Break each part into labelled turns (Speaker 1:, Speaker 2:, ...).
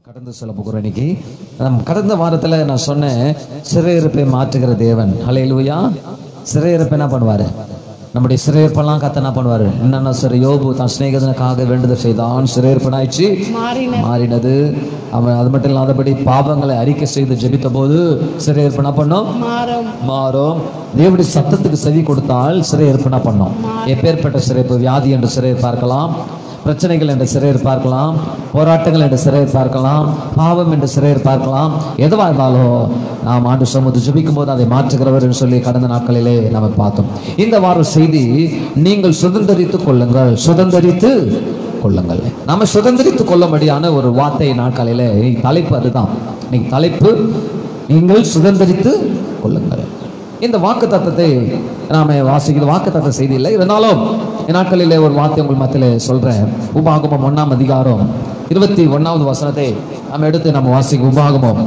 Speaker 1: கடந்து சொல்ல போகிறோம் இன்னைக்கு நம் கடந்த வாரத்தில் நான் சொன்னேன் சிறையிருப்பை மாற்றுகிற தேவன் ஹalleluya சிறையிருப்பை என்ன பண்ணுவார் நம்முடைய சிறையிருப்பெல்லாம் கத்த என்ன பண்ணுவார் என்னென்ன சரி யோபு தான் சிநேகிதனுக்காக வேண்டுதல் செய்தான் சிறையிருப்பனாயிடுச்சு மாறினது அவன் அது மட்டும் இல்லாதபடி பாவங்களை அறிக்கை செய்து ஜெபித்த போது சிறையிருப்பு என்ன பண்ணோம்
Speaker 2: மாறும்
Speaker 1: மாறும் தேவனுடைய சத்தத்துக்கு செவி கொடுத்தால் சிறையிருப்பு என்ன பண்ணோம் எப்பேற்பட்ட சிறைப்பு வியாதி என்று சிறை பார்க்கலாம் பிரச்சனைகள் என்று சிறையர் பார்க்கலாம் போராட்டங்கள் என்று சிறையர் பார்க்கலாம் பாவம் என்று சிறையர் பார்க்கலாம் எதுவாக இருந்தாலும் நாம் ஆண்டு சமூகத்தை ஜெபிக்கும் போது அதை மாற்றுகிறவர் என்று சொல்லி கடந்த நாட்களிலே நம்ம பார்த்தோம் இந்த வார செய்தி நீங்கள் சுதந்திரித்துக் கொள்ளுங்கள் சுதந்திரித்து கொள்ளுங்கள் நாம சுதந்திரித்துக் கொள்ளும்படியான ஒரு வார்த்தை நாட்களில இன்னைக்கு தலைப்பு அதுதான் இன்னைக்கு தலைப்பு நீங்கள் சுதந்திரித்து கொள்ளுங்கள் இந்த வாக்கு தத்தத்தை நாம வாசிக்கிறது வாக்கு தத்த செய்தி இல்லை இருந்தாலும் இந்நாட்களிலே ஒரு வார்த்தை உங்கள் மத்தியில் சொல்றேன் உபாகமம் ஒண்ணாம் அதிகாரம் இருபத்தி ஒண்ணாவது வசனத்தை நம்ம எடுத்து நம்ம வாசிக்க உபாகமம்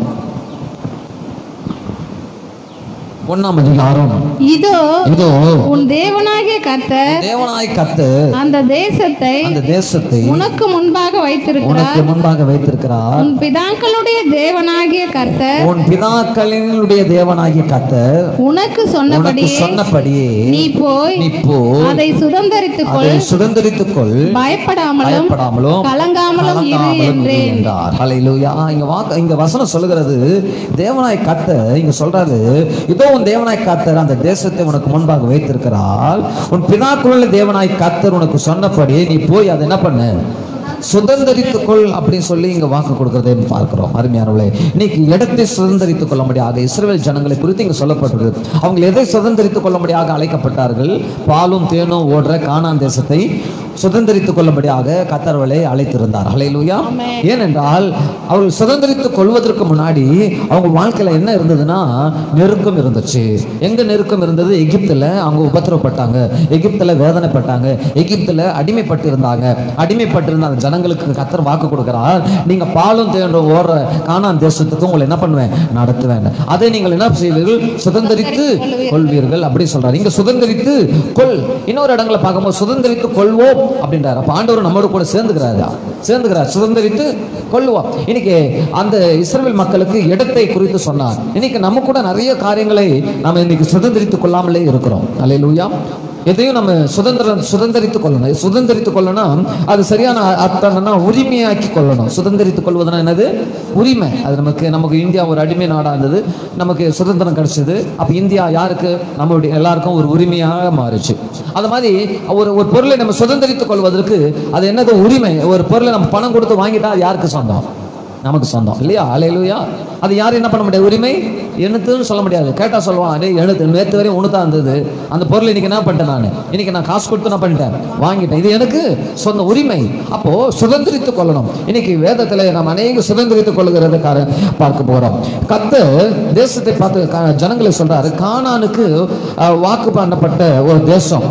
Speaker 1: ஒண்ணாம் அதிகாரம்
Speaker 2: இதோ
Speaker 1: இதோ
Speaker 2: உன் தேவனாகிய கர்த்தர்
Speaker 1: தேவனாய் கத்து
Speaker 2: அந்த தேசத்தை
Speaker 1: அந்த தேசத்தை
Speaker 2: உனக்கு முன்பாக வைத்திருக்கிறார்
Speaker 1: உனக்கு முன்பாக வைத்திருக்கிறார்
Speaker 2: உன் பிதாக்களுடைய தேவனாகிய கர்த்தர்
Speaker 1: உன் பிதாக்களினுடைய தேவனாகிய கத்தர்
Speaker 2: உனக்கு
Speaker 1: உனக்கு
Speaker 2: சொன்னபடியே
Speaker 1: சொன்னபடியே
Speaker 2: நீ போய்
Speaker 1: நீ போய்
Speaker 2: அதை சுதந்தரித்துக் கொள்
Speaker 1: அதை சுதந்திரித்துக் கொள்
Speaker 2: பயப்படாமலும்
Speaker 1: பயப்படாமலும்
Speaker 2: கலங்காமலும் இரு
Speaker 1: கலங்காமலும் இரு
Speaker 2: என்றேன்
Speaker 1: என்றார் ஹalleluya இங்க வாக்கு இங்க வசனம் சொல்லுகிறது தேவனாய் கத்த இங்க சொல்றாரு இதோ உன் தேவனாய் கத்தர் அந்த தேசத்தை உனக்கு முன்பாக வைத்திருக்கிறார் உன் பிதாக்குள்ள தேவனாய் கத்தர் உனக்கு சொன்னபடி நீ போய் அதை என்ன பண்ணு சுதந்திரித்துக் கொள் அப்படின்னு சொல்லி இங்க வாக்கு கொடுக்கறதை பார்க்கிறோம் அருமையானவர்களே இன்னைக்கு இடத்தை சுதந்திரித்துக் கொள்ளும்படியாக இஸ்ரவேல் ஜனங்களை குறித்து இங்க சொல்லப்பட்டிருக்கு அவங்க எதை சுதந்திரித்துக் கொள்ளும்படியாக அழைக்கப்பட்டார்கள் பாலும் தேனும் ஓடுற கானான் தேசத்தை சுதந்திரித்துக் கொள்ளும்படியாக கத்தர்வலை அழைத்திருந்தார் ஹalleluya ஏனென்றால் அவர்கள் சுதந்திரித்துக் கொள்வதற்கு முன்னாடி அவங்க வாழ்க்கையில என்ன இருந்ததுன்னா நெருக்கம் இருந்துச்சு எங்க நெருக்கம் இருந்தது எகிப்துல அவங்க உபத்திரப்பட்டாங்க எகிப்துல வேதனைப்பட்டாங்க எகிப்துல அடிமைப்பட்டு இருந்தாங்க அடிமைப்பட்டு இருந்த அந்த ஜனங்களுக்கு கத்தர் வாக்கு கொடுக்கிறார் நீங்க பாலும் தேன்ற ஓடுற கானான் தேசத்துக்கு உங்களை என்ன பண்ணுவேன் நடத்துவேன் அதை நீங்கள் என்ன செய்வீர்கள் சுதந்திரித்து கொள்வீர்கள் அப்படி சொல்றாரு இங்க சுதந்திரித்து கொள் இன்னொரு இடங்களை பார்க்கும்போது சுதந்திரித்து கொள்வோம் அப்படின்றார் அப்ப ஆண்டவர் நம்மோட கூட சேர்ந்துக்கிறாரு சேர்ந்துக்கிறார் சுதந்திரித்து கொள்வோம் இன்னைக்கு அந்த இஸ்ரவேல் மக்களுக்கு இடத்தை குறித்து சொன்னார் இன்னைக்கு நம்ம கூட நிறைய காரியங்களை நம்ம இன்னைக்கு சுதந்திரித்து கொள்ளாமலே இருக்கிறோம் அல்லேலூயா எதையும் நம்ம சுதந்திரம் சுதந்திரித்துக் கொள்ளணும் சுதந்திரித்துக் கொள்ளணும் அது சரியான அர்த்தம் என்னன்னா உரிமையாக்கி கொள்ளணும் சுதந்திரித்துக் கொள்வதுனா என்னது உரிமை அது நமக்கு நமக்கு இந்தியா ஒரு அடிமை நாடா இருந்தது நமக்கு சுதந்திரம் கிடைச்சது அப்ப இந்தியா யாருக்கு நம்மளுடைய எல்லாருக்கும் ஒரு உரிமையாக மாறுச்சு அது மாதிரி ஒரு ஒரு பொருளை நம்ம சுதந்திரித்துக் கொள்வதற்கு அது என்னது உரிமை ஒரு பொருளை நம்ம பணம் கொடுத்து வாங்கிட்டா அது யாருக்கு சொந்தம் நமக்கு சொந்தம் இல்லையா அலையிலுயா அது யாரும் என்ன பண்ண முடியாது உரிமை எனத்துன்னு சொல்ல முடியாது கேட்டா சொல்லுவான் அடே எனத்து நேற்று வரையும் ஒன்று தான் இருந்தது அந்த பொருள் இன்னைக்கு என்ன பண்ணிட்டேன் நான் இன்னைக்கு நான் காசு கொடுத்து நான் பண்ணிட்டேன் வாங்கிட்டேன் இது எனக்கு சொந்த உரிமை அப்போ சுதந்திரித்துக் கொள்ளணும் இன்னைக்கு வேதத்தில் நாம் அநேக சுதந்திரித்துக் கொள்ளுகிறதுக்கார பார்க்க போகிறோம் கத்த தேசத்தை பார்த்து கா- ஜனங்களை சொல்றாரு கானானுக்கு அஹ், வாக்கு பண்ணப்பட்ட ஒரு தேசம்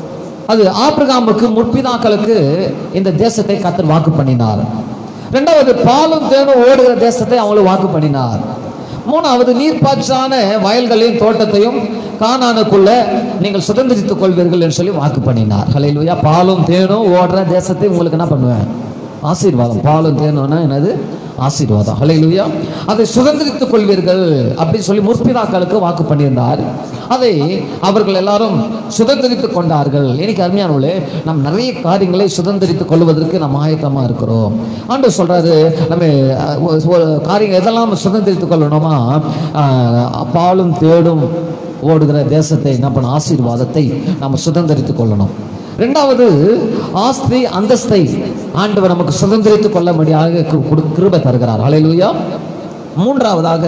Speaker 1: அது ஆபிரகாமுக்கு முற்பிதாக்களுக்கு இந்த தேசத்தை கத்தர் வாக்கு பண்ணினார் ரெண்டாவது பாலும் தேனும் ஓடுகிற தேசத்தை அவங்களுக்கு வாக்கு பண்ணினார் மூணாவது நீர்ப்பாய்ச்சான வயல்களையும் தோட்டத்தையும் கானானுக்குள்ள நீங்கள் சுதந்திரித்துக் கொள்வீர்கள் என்று சொல்லி வாக்கு பண்ணினார் ஹalleluya பாலும் தேனும் ஓடுற தேசத்தை உங்களுக்கு என்ன பண்ணுவேன் ஆசீர்வாதம் பாலும் தேனும்னா என்னது ஆசீர்வாதம் ஹalleluya அதை சுதந்திரித்துக் கொள்வீர்கள் அப்படின்னு சொல்லி முற்பிதாக்களுக்கு வாக்கு பண்ணியிருந்தார் அதை அவர்கள் எல்லாரும் சுதந்திரித்துக் கொண்டார்கள் இன்னைக்கு அருமையானவர்களே நாம் நிறைய காரியங்களை சுதந்திரித்துக் கொள்வதற்கு நம்ம ஆயத்தமா இருக்கிறோம் ஆண்டு சொல்றாரு நம்ம அஹ், ஒரு- ஒரு காரியம் எதெல்லாம் சுதந்திரித்துக் கொள்ளணுமா அஹ், பாலும் தேடும் ஓடுகிற தேசத்தை என்ன பண்ண ஆசீர்வாதத்தை நம்ம சுதந்திரித்துக் கொள்ளணும் ரெண்டாவது ஆஸ்தி அந்தஸ்தை ஆண்டவர் நமக்கு சுதந்திரித்துக் கொள்ளும்படியாக கு- குடு- கிருபை தருகிறார் ஹalleluya மூன்றாவதாக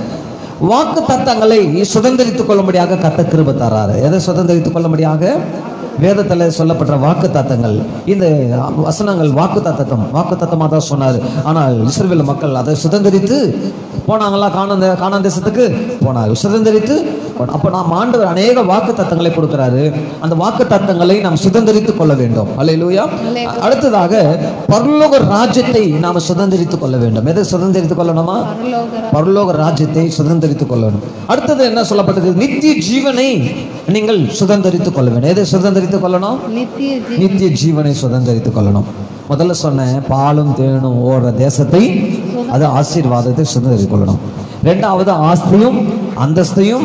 Speaker 1: வாக்கு தத்தங்களை சுதந்திரித்துக் கொள்ளும்படியாக கத்த கிருபை தராரு எதை சுதந்திரித்துக் கொள்ளும்படியாக வேதத்தில் சொல்லப்பட்ட வாக்கு தத்தங்கள் இந்த வசனங்கள் வாக்கு தத்தம் வாக்கு தத்தமாக தான் சொன்னார் ஆனால் இஸ்ரவேல் மக்கள் அதை சுதந்திரித்து போனாங்களா காணாந்த காணாந்த தேசத்துக்கு போனார்கள் சுதந்திரித்து போன- அப்ப நாம் ஆண்டவர் அநேக வாக்கு தத்தங்களை கொடுக்கிறாரு அந்த வாக்கு தத்தங்களை நாம் சுதந்திரித்துக் கொள்ள வேண்டும் அல்லேலூயா அடுத்ததாக பரலோக ராஜ்யத்தை நாம் சுதந்திரித்துக் கொள்ள வேண்டும் எதை சுதந்திரித்துக் கொள்ளணுமா பரலோக ராஜ்யத்தை சுதந்திரித்துக் கொள்ளணும் அடுத்தது என்ன சொல்லப்பட்டது நித்திய ஜீவனை நீங்கள் சுதந்திரித்துக் கொள்ள வேண்டும் எதை சுதந்திரித்துக் கொள்ளணும்
Speaker 2: நித்திய ஜீ-
Speaker 1: நித்திய ஜீவனை சுதந்திரித்துக் கொள்ளணும் முதல்ல சொன்னேன் பாலும் தேனும் ஓடுற தேசத்தை அது ஆசீர்வாதத்தை சுதந்திரித்துக் கொள்ளணும் ரெண்டாவது ஆஸ்தியும் அந்தஸ்தையும்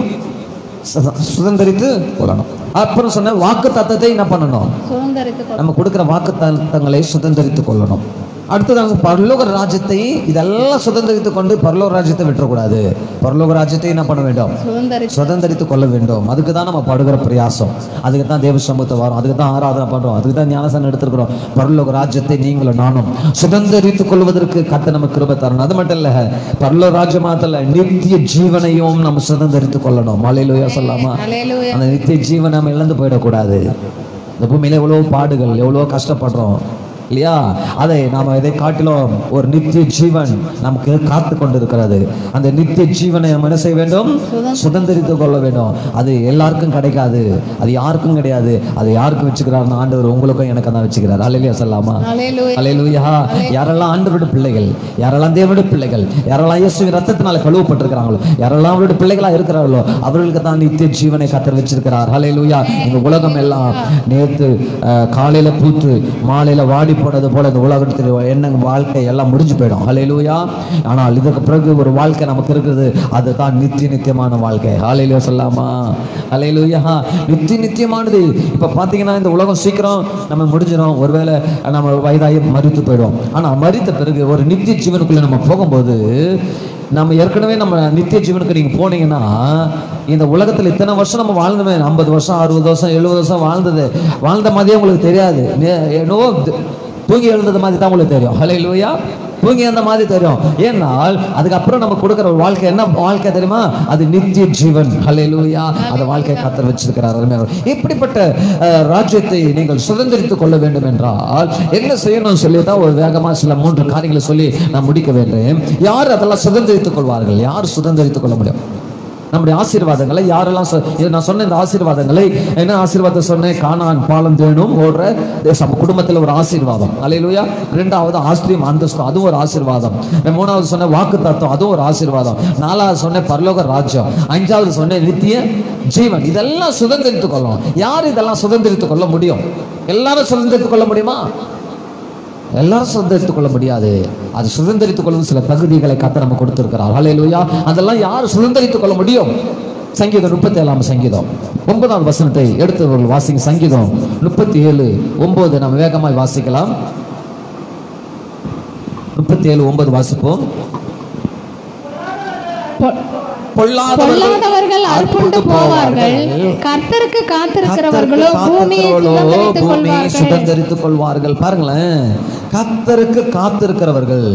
Speaker 1: சுத- சுதந்திரித்து கொள்ளணும் அப்புறம் சொன்ன வாக்கு தத்தத்தை என்ன பண்ணணும்
Speaker 2: சுதந்திரித்துக் கொள்
Speaker 1: நம்ம கொடுக்கிற வாக்கு தத்தங்களை சுதந்திரித்துக் கொள்ளணும் அடுத்ததாக பரலோக ராஜ்யத்தை இதெல்லாம் சுதந்திரித்துக் கொண்டு பரலோக ராஜ்யத்தை விட்டுறக்கூடாது பரலோக ராஜ்யத்தை என்ன பண்ண வேண்டும்
Speaker 2: சுதந்திரித்து
Speaker 1: சுதந்திரித்துக் கொள்ள வேண்டும் அதுக்கு தான் நம்ம படுகிற பிரயாசம் அதுக்கு தான் தேவ சமூகத்தை வரோம் அதுக்கு தான் ஆராதனை பண்றோம் அதுக்கு தான் ஞானசனம் எடுத்துக்கிறோம் பரலோக ராஜ்யத்தை நீங்களும் நானும் சுதந்திரித்துக் கொள்வதற்கு கத்த நமக்கு கிருபை தரணும் அது மட்டும் இல்ல பரலோக ராஜ்யம் மாத்திர நித்திய ஜீவனையும் நம்ம சுதந்திரித்துக் கொள்ளணும் மலையிலோயா சொல்லாமா
Speaker 2: அல்லேலூயா
Speaker 1: அந்த நித்திய ஜீவன் நம்ம இழந்து போயிடக்கூடாது இந்த பூமியில எவ்வளோ பாடுகள் எவ்வளோ கஷ்டப்படுறோம் இல்லையா அதை நாம் இதை காட்டிலும் ஒரு நித்திய ஜீவன் நமக்கு காத்து கொண்டிருக்கிறது அந்த நித்திய ஜீவனை நம்ம என்ன செய்ய வேண்டும் சுதந்திரித்து கொள்ள வேண்டும் அது எல்லாருக்கும் கிடைக்காது அது யாருக்கும் கிடையாது அது யாருக்கும் வச்சுக்கிறாருன்னு ஆண்டவர் உங்களுக்கும் எனக்கு தான் வச்சுக்கிறார் அலையிலியா சொல்லாமா
Speaker 2: அல்லேலூயா
Speaker 1: அல்லேலூயா யாரெல்லாம் ஆண்டவருடைய பிள்ளைகள் யாரெல்லாம் தேவனுடைய பிள்ளைகள் யாரெல்லாம் இயேசுவின் ரத்தத்தினால கழுவப்பட்டிருக்கிறாங்களோ யாரெல்லாம் அவருடைய பிள்ளைகளா இருக்கிறார்களோ அவர்களுக்கு தான் நித்திய ஜீவனை கத்தர் வச்சிருக்கிறார் ஹalleluya இந்த உலகம் எல்லாம் நேத்து அஹ், காலையில பூத்து மாலையில வாடி போனது போல இந்த உலகத்தில் என்ன வாழ்க்கை எல்லாம் முடிஞ்சு போயிடும் ஹalleluya ஆனால் இதுக்கு பிறகு ஒரு வாழ்க்கை நமக்கு இருக்குது அதுதான் நித்திய நித்தியமான வாழ்க்கை ஹalleluya சொல்லாமா ஹalleluya நித்திய நித்தியமானது இப்ப பாத்தீங்கன்னா இந்த உலகம் சீக்கிரம் நம்ம முடிஞ்சிடும் ஒருவேளை நம்ம வயதாகி மறித்து போயிடும் ஆனா மறித்த பிறகு ஒரு நித்திய ஜீவனுக்குள்ள நம்ம போகும்போது நம்ம ஏற்கனவே நம்ம நித்திய ஜீவனுக்கு நீங்க போனீங்கன்னா இந்த உலகத்துல இத்தனை வருஷம் நம்ம வாழ்ந்தோமே ஐம்பது வருஷம் அறுபது வருஷம் எழுபது வருஷம் வாழ்ந்தது வாழ்ந்த மாதிரியே உங்களுக்கு தெரியாது நே- என்னவோ த- தூங்கி எழுந்தது மாதிரி தான் உங்களுக்கு தெரியும் ஹலே லூயா தூங்கி அந்த மாதிரி தெரியும் ஏன்னால் அதுக்கப்புறம் நம்ம கொடுக்குற ஒரு வாழ்க்கை என்ன வாழ்க்கை தெரியுமா அது நித்திய ஜீவன் ஹலே லூயா அந்த வாழ்க்கையை கத்தர் வச்சிருக்கிறார் அருமையாக இப்படிப்பட்ட அஹ், ராஜ்யத்தை நீங்கள் சுதந்திரித்துக் கொள்ள வேண்டும் என்றால் என்ன செய்யணும் சொல்லி தான் ஒரு வேகமாக சில மூன்று காரியங்களை சொல்லி நான் முடிக்க வேண்டும் யார் அதெல்லாம் சுதந்திரித்துக் கொள்வார்கள் யார் சுதந்திரித்துக் கொள்ள முடியும் நம்முடைய ஆசீர்வாதங்களை யாரெல்லாம் சொ- இது நான் சொன்ன இந்த ஆசீர்வாதங்களை என்ன ஆசீர்வாதம் சொன்னேன் காணான் பாலம் தேனும் ஓடுற தேசம் குடும்பத்தில் ஒரு ஆசீர்வாதம் அலையிலுயா ரெண்டாவது ஆஸ்திரியம் அந்தஸ்து அதுவும் ஒரு ஆசீர்வாதம் மூணாவது சொன்ன வாக்கு தத்துவம் அதுவும் ஒரு ஆசீர்வாதம் நாலாவது சொன்ன பரலோக ராஜ்யம் அஞ்சாவது சொன்ன நித்திய ஜீவன் இதெல்லாம் சுதந்திரித்துக் கொள்ளணும் யார் இதெல்லாம் சுதந்திரித்துக் கொள்ள முடியும் எல்லாரும் சுதந்திரித்துக் கொள்ள முடியுமா எல்லாரும் சுதந்திரித்துக் கொள்ள முடியாது அது சுதந்திரித்துக் கொள்ளும் சில தகுதிகளை கத்த நம்ம கொடுத்திருக்கிறார் ஹalleluya அதெல்லாம் யார் சுதந்திரித்துக் கொள்ள முடியும் சங்கீதம் முப்பத்தி ஏழாம் சங்கீதம் ஒன்பதாம் வசனத்தை எடுத்தவர்கள் வாசிங்க சங்கீதம் முப்பத்தி ஏழு ஒன்பது நம்ம வேகமாய் வாசிக்கலாம் முப்பத்தி ஏழு ஒன்பது வாசிப்போம்
Speaker 2: பொ- பொல்லாதவர்கள் அற்புண்டு போவார்கள் கர்த்தருக்கு காத்திருக்கிறவர்களோ பூமியை சுதந்தரித்துக்
Speaker 1: பூமியை
Speaker 2: கொள்வார்கள்
Speaker 1: சுதந்திரித்துக் கொள்வார்கள் பாருங்களேன் கத்தருக்கு காத்திருக்கிறவர்கள்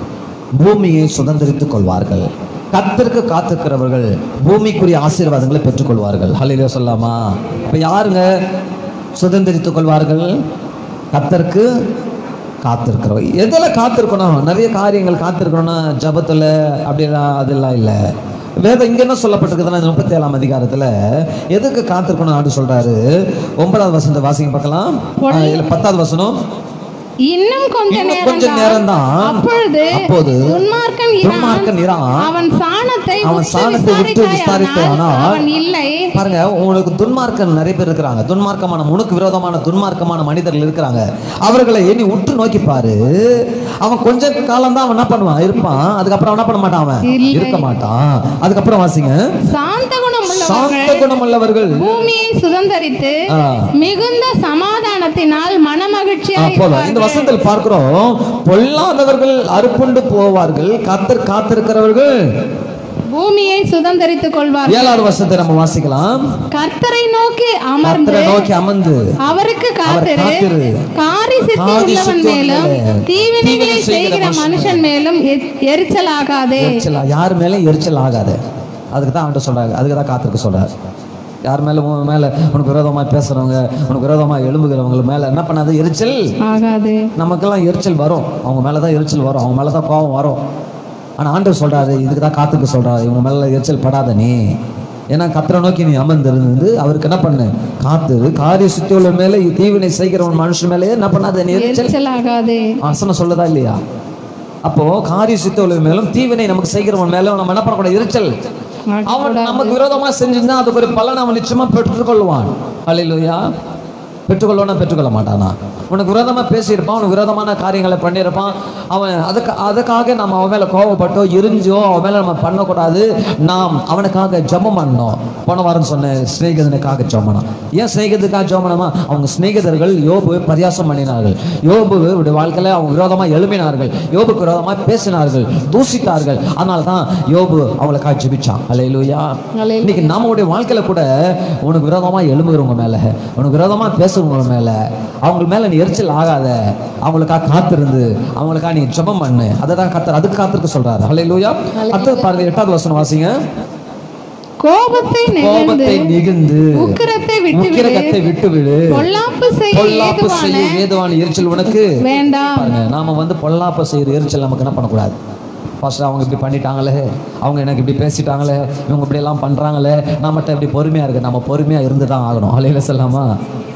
Speaker 1: பூமியை சுதந்திரித்துக் கொள்வார்கள் கத்தருக்கு காத்திருக்கிறவர்கள் பூமிக்குரிய ஆசீர்வாதங்களை பெற்றுக்கொள்வார்கள் ஹalleluya சொல்லாமா இப்ப யாருங்க சுதந்திரித்துக் கொள்வார்கள் கத்தருக்கு காத்திருக்கிறோம் எதில் காத்திருக்கணும் நிறைய காரியங்கள் காத்திருக்கணும்னா ஜபத்தில் அப்படிலாம் அதெல்லாம் இல்லை வேதம் இங்க என்ன சொல்லப்பட்டிருக்குதுன்னா இந்த முப்பத்தி ஏழாம் அதிகாரத்துல எதுக்கு காத்திருக்கணும் ஆண்டு சொல்றாரு ஒன்பதாவது வசனத்தை வாசிங்க பார்க்கலாம் ஆ, இல்ல பத்தாவது வசனம்
Speaker 2: இன்னும் கொஞ்ச
Speaker 1: இன்னும்
Speaker 2: நேரம்
Speaker 1: கொஞ்ச நேரம்தான்.
Speaker 2: அப்பொழுது
Speaker 1: அப்போது
Speaker 2: துன்மார்க்கன்
Speaker 1: துன்மார்க்கன்
Speaker 2: இரான்
Speaker 1: இரான்.
Speaker 2: அவன் சாணத்தை
Speaker 1: அவன்
Speaker 2: உற்று
Speaker 1: சாணத்தை உற்று
Speaker 2: விசாரித்தாயானால்
Speaker 1: விசாரித்தாயானால்
Speaker 2: அவன் இல்லை
Speaker 1: பாருங்க உங்களுக்கு துன்மார்க்கன் நிறைய பேர் இருக்கிறாங்க துன்மார்க்கமான உனக்கு விரோதமான துன்மார்க்கமான மனிதர்கள் இருக்கிறாங்க அவர்களை எண்ணி உற்று நோக்கி பாரு அவன் கொஞ்ச காலம் தான் அவன் என்ன பண்ணுவான் இருப்பான் அதுக்கப்புறம் என்ன பண்ண மாட்டான் அவன்
Speaker 2: இல்லை.
Speaker 1: இருக்க மாட்டான் அதுக்கப்புறம் வாசிங்க
Speaker 2: சாந்த குணம்
Speaker 1: சாந்த
Speaker 2: உள்ளவர்கள்
Speaker 1: குணமுள்ளவர்கள்
Speaker 2: பூமியை சுதந்தரித்து
Speaker 1: ஆ.
Speaker 2: மிகுந்த சமாதானத்தினால்
Speaker 1: ஆ,
Speaker 2: மனமகிழ்ச்சியாய்
Speaker 1: போதும் இந்த
Speaker 2: இருப்பார்கள்.
Speaker 1: வசனத்தில் பார்க்கிறோம் பொல்லாதவர்கள் அறுப்புண்டு போவார்கள் கத்தர் காத்திருக்கிறவர்கள்
Speaker 2: பூமியை சுதந்தரித்துக் கொள்வார்கள்
Speaker 1: ஏழாவது வருஷத்தை நம்ம வாசிக்கலாம்
Speaker 2: கர்த்தரை நோக்கி அமர்ந்து
Speaker 1: கத்தரை நோக்கி அமர்ந்து
Speaker 2: அவருக்கு காத்திரு
Speaker 1: காத்திரு.
Speaker 2: காரி சித்தி
Speaker 1: காரி
Speaker 2: உள்ளவன்
Speaker 1: சித்தி
Speaker 2: மேலும்
Speaker 1: உள்ளவன்
Speaker 2: தீவினைகளை
Speaker 1: தீவினை செய்கிற
Speaker 2: செய்கிற மனுஷன் மேலும் எ- எரிச்சலாகாதே
Speaker 1: எரிச்சல் யார் மேலும் எரிச்சல் ஆகாது அதுக்கு தான் ஆண்டு சொல்றாங்க அதுக்கு தான் காத்திருக்க சொல்றாரு யார் மேல உன் மேல உனக்கு விரோதமா பேசுறவங்க உனக்கு விரோதமா எழும்புகிறவங்க மேல என்ன பண்ணாது எரிச்சல்
Speaker 2: ஆகாது
Speaker 1: நமக்கெல்லாம் எரிச்சல் வரும் அவங்க மேல தான் எரிச்சல் வரும் அவங்க மேல தான் கோபம் வரும் ஆனா ஆண்டவர் சொல்றாரு இதுக்கு தான் காத்துக்க சொல்றாரு இவங்க மேல எரிச்சல் படாத நீ ஏன்னா கத்தரை நோக்கி நீ அமர்ந்திருந்து அவருக்கு என்ன பண்ணு காத்து காரிய சுத்தி உள்ள மேல தீவினை செய்கிறவன் மனுஷன் மேலே என்ன பண்ணாத நீ எரிச்சல்
Speaker 2: எரிச்சலாகாதே
Speaker 1: வசனம் சொல்லுதா இல்லையா அப்போ காரிய சித்த மேலும் தீவினை நமக்கு செய்கிறவன் மேலும் நம்ம என்ன பண்ணக்கூடாது எரிச்சல் அவன் நமக்கு விரோதமா செஞ்சிருந்தா அதுக்கு ஒரு பலனை அவன் நிச்சயமா பெற்றுக்கொள்வான் அல்லையா பெற்றுக்கொள்வானா பெற்றுக்கொள்ள மாட்டானா உனக்கு விரோதமா பேசியிருப்பான் உனக்கு விரோதமான காரியங்களை பண்ணியிருப்பான் அவன் அதுக்கு அதுக்காக நம்ம அவன் மேல கோவப்பட்டோ எரிஞ்சோ அவன் மேல நம்ம பண்ணக்கூடாது நாம் அவனுக்காக ஜெபம் பண்ணோம் போன வாரம் சொன்னேன் சிநேகிதனுக்காக ஜெபம் பண்ணோம் ஏன் சிநேகிதனுக்காக ஜெபம் பண்ணோமா அவங்க சிநேகிதர்கள் யோபு பரியாசம் பண்ணினார்கள் யோபு வாழ்க்கையில அவங்க விரோதமா எழுப்பினார்கள் யோபுக்கு விரோதமா பேசினார்கள் தூசித்தார்கள் அதனால தான் யோபு அவங்களுக்காக ஜெபிச்சான் அல்லேலூயா
Speaker 2: அல்லேலூயா.
Speaker 1: இன்னைக்கு நம்மளுடைய வாழ்க்கையில கூட உனக்கு விரோதமா எழும்புகிறவங்க மேல உனக்கு விரோதமா பேசுறவங்க மேல அவங்க மேல நீ எரிச்சல் ஆகாத அவங்களுக்காக காத்திருந்து அவங்களுக்காக நீ ஜெபம் பண்ணு அதை தான் கத்தர் அதுக்கு காத்திருக்க சொல்றாரு ஹalleluya அடுத்தது பாருங்க எட்டாவது வசனம் வாசிங்க
Speaker 2: கோபத்தை நெகிழ்ந்து
Speaker 1: கோபத்தை மிகுந்து
Speaker 2: உக்கிரத்தை விட்டுவிடு
Speaker 1: உக்கிரகத்தை விட்டுவிடு
Speaker 2: பொல்லாப்பு செய்ய
Speaker 1: பொல்லாப்பு
Speaker 2: ஏதுவான
Speaker 1: செய்ய ஏதுவான எரிச்சல் உனக்கு
Speaker 2: வேண்டாம்
Speaker 1: பாருங்க நாம வந்து பொல்லாப்பு செய்யற எரிச்சல் நமக்கு என்ன பண்ணக்கூடாது ஃபர்ஸ்ட் அவங்க இப்படி பண்ணிட்டாங்களே அவங்க எனக்கு இப்படி பேசிட்டாங்களே இவங்க இப்படி எல்லாம் பண்றாங்களே நம்மகிட்ட இப்படி பொறுமையா இருக்கு நம்ம பொறுமையா இருந்து தான் ஆகணும் அலையில சொல்லாமா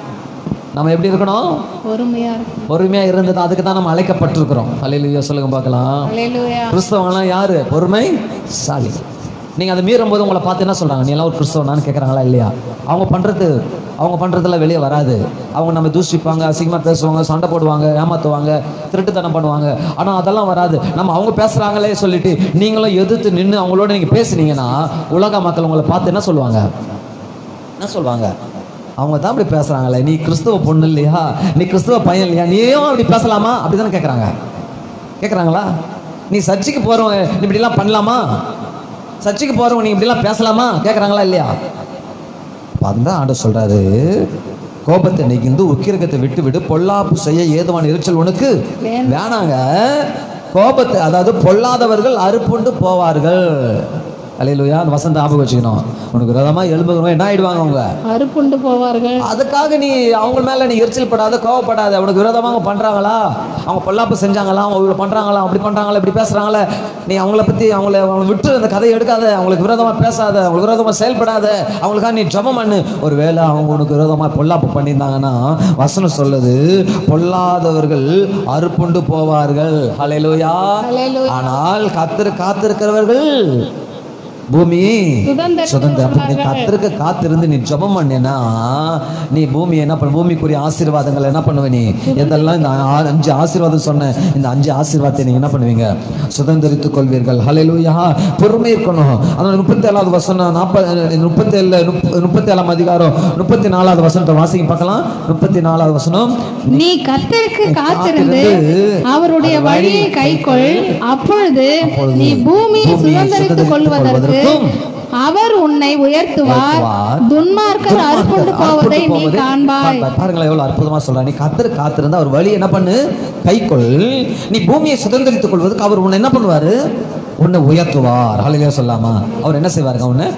Speaker 1: நம்ம எப்படி இருக்கணும்
Speaker 2: பொறுமையா இருக்கும்
Speaker 1: பொறுமையா இருந்து தான் அதுக்கு தான் நம்ம அழைக்கப்பட்டிருக்கிறோம் அலையில சொல்லுங்க பார்க்கலாம்
Speaker 2: அல்லேலூயா
Speaker 1: கிறிஸ்தவங்களாம் யாரு பொறுமை சாலி நீங்க அதை மீறும் போது உங்களை பார்த்து என்ன சொல்றாங்க நீ எல்லாம் ஒரு கிறிஸ்தவனான்னு கேட்கறாங்களா இல்லையா அவங்க பண்றது அவங்க பண்றதுல வெளியே வராது அவங்க நம்ம தூஷிப்பாங்க அசிங்கமா பேசுவாங்க சண்டை போடுவாங்க ஏமாத்துவாங்க திருட்டுத்தனம் பண்ணுவாங்க ஆனா அதெல்லாம் வராது நம்ம அவங்க பேசுறாங்களே சொல்லிட்டு நீங்களும் எதிர்த்து நின்று அவங்களோட நீங்க பேசுனீங்கன்னா உலக மக்கள் உங்களை பார்த்து என்ன சொல்லுவாங்க என்ன சொல்லுவாங்க அவங்க தான் அப்படி பேசுறாங்களே நீ கிறிஸ்துவ பொண்ணு இல்லையா நீ கிறிஸ்துவ பையன் இல்லையா நீயும் அப்படி பேசலாமா அப்படிதானே கேட்குறாங்க கேட்குறாங்களா நீ சர்ச்சுக்கு போறவங்க நீ இப்படிலாம் பண்ணலாமா சர்ச்சுக்கு போறவங்க நீ இப்படிலாம் பேசலாமா கேட்குறாங்களா இல்லையா அதுதான் ஆண்டு சொல்றாரு கோபத்தை நெகிழ்ந்து உக்கிரகத்தை விட்டு விடு பொல்லாப்பு செய்ய ஏதுவான எரிச்சல் உனக்கு வேணாங்க கோபத்தை அதாவது பொல்லாதவர்கள் அறுப்புண்டு போவார்கள் அலையிலுயா அந்த வசந்த ஞாபகம் வச்சுக்கணும் உனக்கு விரோதமா எழுபது என்ன ஆயிடுவாங்க அவங்க
Speaker 2: அறுப்புண்டு போவார்கள்
Speaker 1: அதுக்காக நீ அவங்க மேல நீ எரிச்சல் படாத கோவப்படாத உனக்கு விரோதமா அவங்க பண்றாங்களா அவங்க பொல்லாப்பு செஞ்சாங்களா அவங்க இவ்வளவு பண்றாங்களா அப்படி பண்றாங்களா இப்படி பேசுறாங்களே நீ அவங்கள பத்தி அவங்கள அவங்க விட்டு அந்த கதையை எடுக்காத அவங்களுக்கு விரோதமா பேசாத அவங்களுக்கு விரோதமா செயல்படாத அவங்களுக்காக நீ ஜெபம் பண்ணு ஒருவேளை அவங்க உனக்கு விரோதமா பொல்லாப்பு பண்ணியிருந்தாங்கன்னா வசனம் சொல்லுது பொல்லாதவர்கள் அறுப்புண்டு போவார்கள் ஹalleluya
Speaker 2: அல்லேலூயா.
Speaker 1: ஆனால் காத்திரு காத்திருக்கிறவர்கள் பூமி
Speaker 2: சுதந்திரம்
Speaker 1: சுதந்திரம் அப்ப நீ கத்திருக்க காத்திருந்து நீ ஜெபம் பண்ணேன்னா நீ பூமி என்ன பண்ண பூமிக்குரிய ஆசீர்வாதங்கள் என்ன பண்ணுவ நீ எதெல்லாம் இந்த ஆ- அஞ்சு ஆசீர்வாதம் சொன்ன இந்த அஞ்சு ஆசீர்வாதத்தை நீங்க என்ன பண்ணுவீங்க சுதந்திரித்துக் கொள்வீர்கள் ஹalleluya பொறுமை இருக்கணும் அதனால முப்பத்தி ஏழாவது வசனம் நாற்பது முப்பத்தி ஏழு முப்பத்தி ஏழாம் அதிகாரம் முப்பத்தி நாலாவது வசனத்தை வாசிங்க பார்க்கலாம் முப்பத்தி நாலாவது வசனம்
Speaker 2: நீ கர்த்தருக்கு காத்திருந்து அவருடைய வழியை கைக்கொள் அப்பொழுது நீ பூமியை சுதந்திரித்துக் கொள்வதற்கு அவர் உன்னை உயர்த்துவார்
Speaker 1: உயர்த்துவார்.
Speaker 2: துன்மார்க்கர் அறுப்புண்டு போவதை நீ
Speaker 1: போவதை
Speaker 2: காண்பாய்
Speaker 1: பார்ப்பாய். பாருங்களேன் எவ்வளவு அற்புதமா சொல்றா நீ கத்தர் காத்திருந்தா அவர் வழி என்ன பண்ணு கைக்கொள் நீ பூமியை சுதந்திரித்துக் கொள்வதற்கு அவர் உன்னை என்ன பண்ணுவாரு உன்னை உயர்த்துவார் ஹalleluya சொல்லாமா அவர் என்ன செய்வாருங்க உன்னை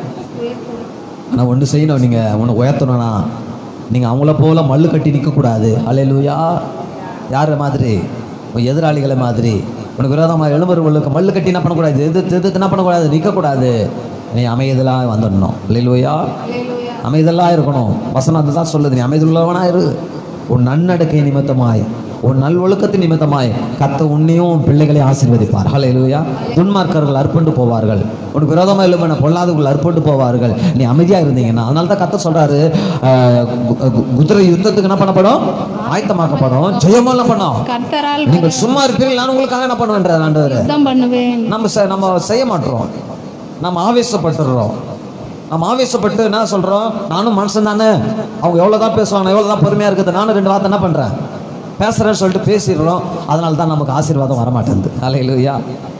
Speaker 1: ஆனா ஒன்று செய்யணும் நீங்க உன்னை உயர்த்தணும்னா நீங்க அவங்கள போல மல்லு கட்டி நிற்க கூடாது ஹalleluya யார மாதிரி உன் எதிராளிகளை மாதிரி உனக்கு விரோதமாக எழும்புறவங்களுக்கு மல்லு கட்டி என்ன பண்ணக்கூடாது எதிர்த்து எதிர்த்து என்ன பண்ணக்கூடாது நிற்கக்கூடாது நீ அமைதலாக வந்துடணும் ஹalleluya அமைதலாக இருக்கணும் வசனம் அதுதான் சொல்லுது நீ அமைதலுள்ளவனா இரு உன் நன்னடக்கை நிமித்தமாய் உன் நல்வொழுக்கத்தின் நிமித்தமாய் கத்த உன்னையும் உன் பிள்ளைகளை ஆசீர்வதிப்பார் ஹalleluya துன்மார்க்கர்கள் அற்புண்டு போவார்கள் உனக்கு விரோதமாக இல்லைமான பொல்லாதவர்கள் அற்புண்டு போவார்கள் நீ அமைதியாக இருந்தீங்கன்னா அதனால தான் கத்த சொல்றாரு ஆஹ், கு- கு- குதிரை யுத்தத்துக்கு என்ன பண்ணப்படும் ஆயத்தமாக்கப்படும் ஜெயமும் என்ன பண்ணும்
Speaker 2: கர்த்தரால்
Speaker 1: நீங்கள் சும்மா இருப்பீர்கள் நான் உங்களுக்காக என்ன பண்ணுவேன்றார் ஆண்டவர்
Speaker 2: யுத்தம் பண்ணுவேன்
Speaker 1: நம்ம செ- நம்ம செய்ய மாட்டோம் நம்ம ஆவேசப்பட்டுடுறோம் நம்ம ஆவேசப்பட்டு என்ன சொல்றோம் நானும் மனுஷன் தானே அவங்க எவ்வளவுதான் பேசுவாங்க நான் எவ்வளவுதான் பொறுமையா இருக்குது நானும் ரெண்டு வார்த்தை என்ன பண்றேன் பேசுறேன்னு சொல்லிட்டு பேசிடுறோம் அதனால தான் நமக்கு ஆசீர்வாதம் வரமாட்டேங்குது அலையிலுயா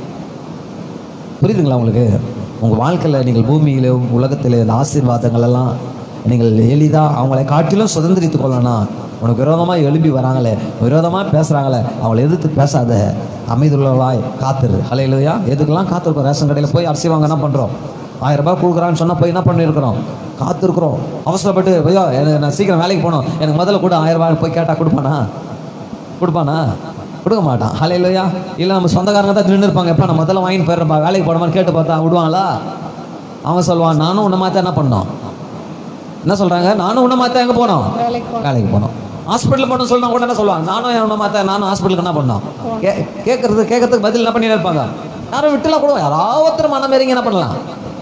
Speaker 1: புரியுதுங்களா உங்களுக்கு உங்க வாழ்க்கையில நீங்கள் பூமியில உலகத்தில் இந்த ஆசீர்வாதங்கள் எல்லாம் நீங்கள் எளிதா அவங்களை காட்டிலும் சுதந்திரித்துக் கொள்ளணும் உனக்கு விரோதமா எழும்பி வராங்களே விரோதமா பேசுறாங்களே அவங்களை எதிர்த்து பேசாத அமைதியுள்ளவாய் காத்துரு அலையிலையா எதுக்கெல்லாம் காத்திருக்கோம் ரேஷன் கடையில் போய் அரிசி வாங்க என்ன பண்றோம் ஆயிரம் ரூபாய் கொடுக்குறான்னு சொன்னா போய் என்ன பண்ணியிருக்கிறோம் காத்திருக்கிறோம் அவசரப்பட்டு ஐயோ எனக்கு நான் சீக்கிரம் வேலைக்கு போகணும் எனக்கு முதல்ல கூட ஆயிரம் ரூபாய் போய் கேட்டா கொடுப்பானா கொடுப்பானா கொடுக்க மாட்டான் ஹலையிலையா இல்லை நம்ம சொந்தக்காரங்க தான் நின்று இருப்பாங்க எப்போ நான் முதல்ல வாங்கிட்டு போயிடுறப்பா வேலைக்கு போடமான்னு கேட்டு பார்த்தா விடுவாங்களா அவன் சொல்லுவான் நானும் உன்னை மாற்ற என்ன பண்ணோம் என்ன சொல்றாங்க நானும் உன்னை மாற்ற எங்கே போனோம்
Speaker 2: வேலைக்கு
Speaker 1: வேலைக்கு போனோம் ஹாஸ்பிட்டல் போகணும் சொன்னா கூட என்ன சொல்லுவாங்க நானும் உன்னை மாற்ற நானும் ஹாஸ்பிட்டலுக்கு என்ன பண்ணோம் கே கேட்கறது கேட்கறதுக்கு பதில் என்ன பண்ணிட்டு இருப்பாங்க யாரும் விட்டுலாம் கூட யாராவது ஒருத்தர் மனம் இறங்கி என்ன பண்ணலாம்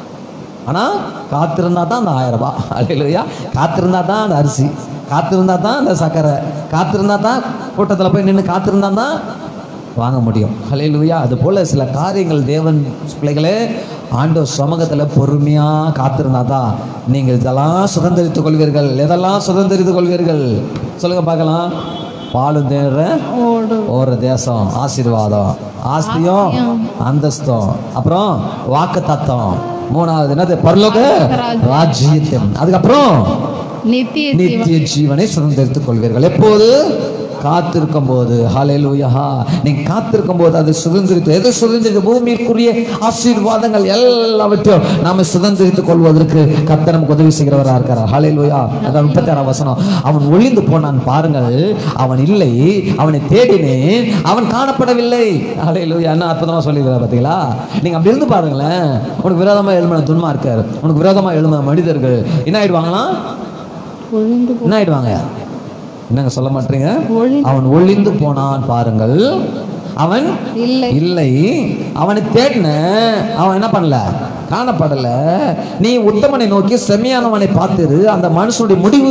Speaker 1: ஆனா காத்திருந்தா தான் அந்த ஆயிரம் ரூபாய் அலையிலையா காத்திருந்தா தான் அந்த அரிசி காத்திருந்தா தான் அந்த சர்க்கரை காத்திருந்தா தான் கூட்டத்தில் போய் நின்று காத்திருந்தா தான் வாங்க முடியும் ஹalleluya அது போல சில காரியங்கள் தேவன் பிள்ளைகளே ஆண்டவர் சமூகத்தில் பொறுமையாக காத்திருந்தாதான் நீங்கள் இதெல்லாம் சுதந்திரித்துக் கொள்வீர்கள் எதெல்லாம் சுதந்திரித்துக் கொள்வீர்கள் சொல்லுங்க பார்க்கலாம் பாலும் தேடுற
Speaker 2: ஓடு
Speaker 1: ஒரு தேசம் ஆசீர்வாதம் ஆஸ்தியும் அந்தஸ்தும் அப்புறம் வாக்கு தத்தம் மூணாவது என்னது பரலோக ராஜ்யத்தம் அதுக்கப்புறம்
Speaker 2: நித்திய
Speaker 1: நித்திய ஜீவனை சுதந்திரித்துக் கொள்வீர்கள் எப்போது காத்திருக்கும் போது ஹalleluya நீங்க காத்திருக்கும் போது அது சுதந்திரித்து எது சுதந்திரித்து பூமிக்குரிய ஆசீர்வாதங்கள் எல்லாவற்றையும் நாம சுதந்திரித்துக் கொள்வதற்கு கர்த்தர் நமக்கு உதவி செய்கிறவரா இருக்கிறார் ஹalleluya அதான் முப்பத்தி ஆறாம் வசனம் அவன் ஒளிந்து போனான் பாருங்கள் அவன் இல்லை அவனை தேடினேன் அவன் காணப்படவில்லை ஹalleluya என்ன அற்புதமா சொல்லியிருக்கிறார் பாத்தீங்களா நீங்க அப்படி இருந்து பாருங்களேன் உனக்கு விரோதமா எழும்பின துன்மார்க்கர் உனக்கு விரோதமா எழும்பின மனிதர்கள் என்ன ஆயிடுவாங்களாம்
Speaker 2: ஒழிந்து
Speaker 1: என்ன ஆயிடுவாங்க என்னங்க சொல்ல மாட்டீங்க
Speaker 2: ஒளி
Speaker 1: அவன் ஒளிந்து போனான் பாருங்கள் அவன்
Speaker 2: இல்லை
Speaker 1: இல்லை அவனை தேடின அவன் என்ன பண்ணல காணப்படல நீ உத்தமனை நோக்கி செம்மையானவனை பார்த்துரு அந்த மனுஷனுடைய முடிவு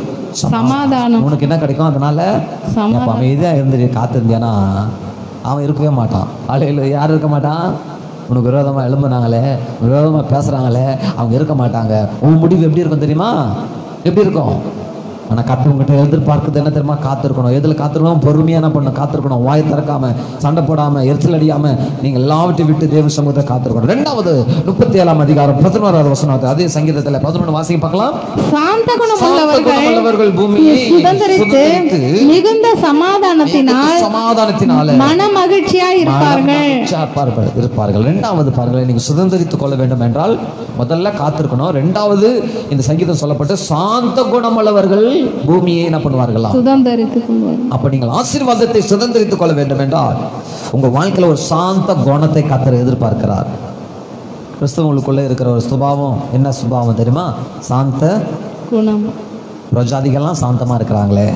Speaker 2: சமாதானம்
Speaker 1: உனக்கு என்ன கிடைக்கும் அதனால
Speaker 2: சமாதானம்.
Speaker 1: அப்ப அமைதியா இருந்து காத்திருந்தியானா அவன் இருக்கவே மாட்டான் அலையில் யாரும் இருக்க மாட்டான் உனக்கு விரோதமா எழும்புனாங்களே விரோதமா பேசுறாங்களே அவங்க இருக்க மாட்டாங்க உன் முடிவு எப்படி இருக்கும் தெரியுமா எப்படி இருக்கும் ஆனா கத்தவங்கிட்ட எதிர்பார்க்குறது என்ன தெரியுமா காத்திருக்கணும் எதுல காத்திருக்கணும் பொறுமையா என்ன பண்ணணும் காத்திருக்கணும் வாய் திறக்காம சண்டை போடாம எரிச்சல் அடியாம நீங்க எல்லாவற்றையும் விட்டு தேவ சமூகத்தை காத்திருக்கணும் ரெண்டாவது முப்பத்தி ஏழாம் அதிகாரம் பதினோராவது வசனம் அதே சங்கீதத்துல பதினொன்று வாசிக்க பார்க்கலாம்
Speaker 2: சாந்த குணம்
Speaker 1: சாந்த
Speaker 2: உள்ளவர்கள்
Speaker 1: குணமுள்ளவர்கள் பூமியை
Speaker 2: சுதந்திரித்து
Speaker 1: சுதந்தரித்து
Speaker 2: மிகுந்த சமாதானத்தினால்
Speaker 1: சமாதானத்தினால
Speaker 2: மன மகிழ்ச்சியாய் இருப்பார்கள்
Speaker 1: மகிழ்ச்சியா இருப்பார்கள் இருப்பார்கள் ரெண்டாவது பாருங்கள் நீங்க சுதந்திரித்துக் கொள்ள வேண்டும் என்றால் முதல்ல காத்திருக்கணும் ரெண்டாவது இந்த சங்கீதம் சொல்லப்பட்டு சாந்த குணமுள்ளவர்கள் பூமியை என்ன பண்ணுவார்களா
Speaker 2: சுதந்திரித்துக் கொள்வார்
Speaker 1: அப்ப நீங்கள் ஆசீர்வாதத்தை சுதந்திரித்துக் கொள்ள வேண்டும் என்றால் உங்க வாழ்க்கையில ஒரு சாந்த குணத்தை கத்தர் எதிர்பார்க்கிறார் கிறிஸ்தவங்களுக்குள்ள இருக்கிற ஒரு சுபாவம் என்ன சுபாவம் தெரியுமா சாந்த
Speaker 2: குணம்
Speaker 1: பிரஜாதிகள்லாம் சாந்தமா இருக்கிறாங்களே